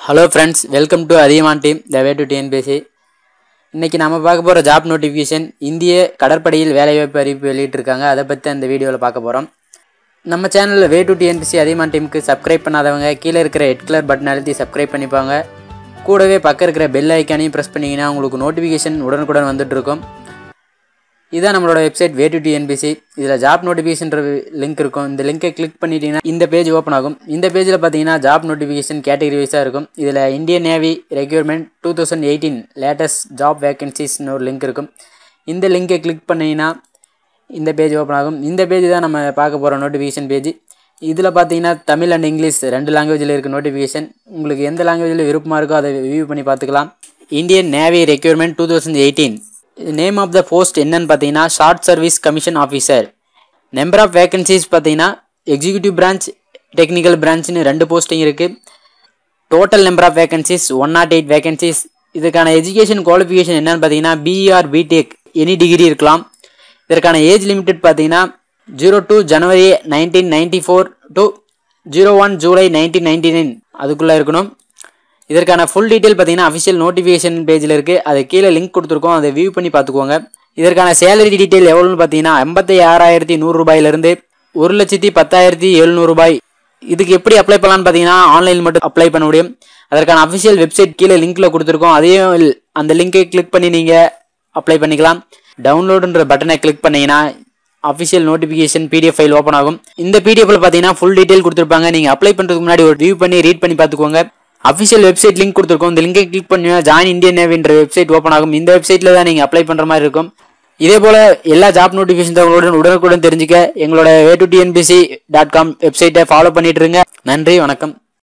hello friends welcome to Athiyaman team the way to TNPSC இன்றைக்கி நம்ம பார்க்க போகிற ஜாப் நோட்டிஃபிகேஷன் இந்திய கடற்படையில் வேலைவாய்ப்பு அறிவிப்பு வெளியிட்டிருக்காங்க அதை பற்றி அந்த வீடியோவில் பார்க்க போகிறோம் நம்ம சேனலில் வே டு டிஎன்பிசி அதியமான் டீமுக்கு சப்ஸ்கிரைப் பண்ணாதவங்க கீழே இருக்கிற ரெட் கலர் பட்டன் அழுத்தி சப்ஸ்கிரைப் பண்ணிப்பாங்க கூடவே பக்கம் இருக்கிற பெல் ஐக்கானையும் ப்ரெஸ் பண்ணிங்கன்னா உங்களுக்கு நோட்டிஃபிகேஷன் உடனுக்குடன் வந்துட்டு இருக்கும் இதான் நம்மளோட வெப்சைட் வே டு டிஎன்பிசி இதில் ஜாப் நோட்டிஃபிகேஷன்ற லிங்க் இருக்கும் இந்த லிங்கை கிளிக் பண்ணிட்டீங்கன்னா இந்த பேஜ் ஓப்பன் ஆகும் இந்த பேஜில் பார்த்தீங்கன்னா ஜாப் நோட்டிஃபிகேஷன் கேட்டகரி வைஸாக இருக்கும் இதில் Indian navy recruitment two thousand eighteen latest job வேகன்சிஸ்னு ஒரு லிங்க் இருக்கும் இந்த லிங்கை கிளிக் பண்ணிங்கன்னா இந்த பேஜ் ஓப்பன் ஆகும் இந்த பேஜ் தான் நம்ம பார்க்க போகிற நோட்டிஃபிகேஷன் பேஜ் இதில் பார்த்தீங்கன்னா தமிழ் அண்ட் இங்கிலீஷ் ரெண்டு லாங்குவேஜில் இருக்க நோட்டிஃபிகேஷன் உங்களுக்கு எந்த லாங்குவேஜில் விருப்பமாக இருக்கோ அதை வியூ பண்ணி பார்த்துக்கலாம் Indian navy recruitment two thousand eighteen name of the post என்னன்னு பார்த்தீங்கன்னா short service commission officer number of vacancies பார்த்தீங்கன்னா எக்ஸிக்யூட்டிவ் பிரான்ச் டெக்னிக்கல் பிரான்ச்னு ரெண்டு போஸ்டிங் இருக்குது total number of vacancies one not eight vacancies இதுக்கான எஜுகேஷன் குவாலிஃபிகேஷன் என்னன்னு பார்த்தீங்கன்னா BE or BTech any degree இருக்கலாம் இதற்கான ஏஜ் லிமிட்டட் பார்த்தீங்கன்னா zero two January nineteen ninety four to zero one July nineteen ninety nine அதுக்குள்ளே இருக்கணும் இதற்கான ஃபுல் டீட்டெயில் பார்த்தீங்கன்னா அஃபிஷியல் நோட்டிஃபிகேஷன் பேஜில் இருக்குது அது கீழே லிங்க் கொடுத்துருக்கோம் அதை வியூ பண்ணி பார்த்துக்கோங்க இதற்கான சேலரி டீட்டெயில் எவ்வளோன்னு பார்த்தீங்கன்னா எண்பத்தி ஆறாயிரத்தி நூறுரூபாயிலிருந்து ஒரு லட்சத்தி பத்தாயிரத்தி எழுநூறுபாய் இதுக்கு எப்படி அப்ளை பண்ணலான்னு பார்த்தீங்கன்னா ஆன்லைன் மட்டும் அப்ளை பண்ண முடியும் அதற்கான அஃபிஷியல் வெப்சைட் கீழே லிங்க்கில் கொடுத்துருக்கோம் அதையும் இல்- அந்த லிங்கை கிளிக் பண்ணி நீங்கள் அப்ளை பண்ணிக்கலாம் டவுன்லோடுன்ற பட்டனை கிளிக் பண்ணீங்கன்னா official notification PDF file open ஆகும் இந்த பிடிஎஃப்ல பார்த்தீங்கன்னா ஃபுல் டீடைல் கொடுத்துருப்பாங்க நீங்கள் அப்ளை பண்ணுறதுக்கு முன்னாடி ஒரு வியூ பண்ணி ரீட் பண்ணி பார்த்துக்கோங்க அஃபிஷியல் வெப்சைட் லிங்க் கொடுத்துருக்கோம் இந்த லிங்கை கிளிக் பண்ணி ஜாயின் இந்தியன் நேவின்ற வெப்சைட் ஓப்பன் ஆகும் இந்த வெப்சைட்டில் தான் நீங்கள் அப்ளை பண்ணுற மாதிரி இருக்கும் இதே போல் எல்லா ஜாப் நோட்டிஃபிகேஷன் தகவலுடன் உடனுக்குடன் தெரிஞ்சுக்க எங்களோட way to TNPSC dot com வெப்சைட்டை ஃபாலோ பண்ணிட்டு இருங்க நன்றி வணக்கம்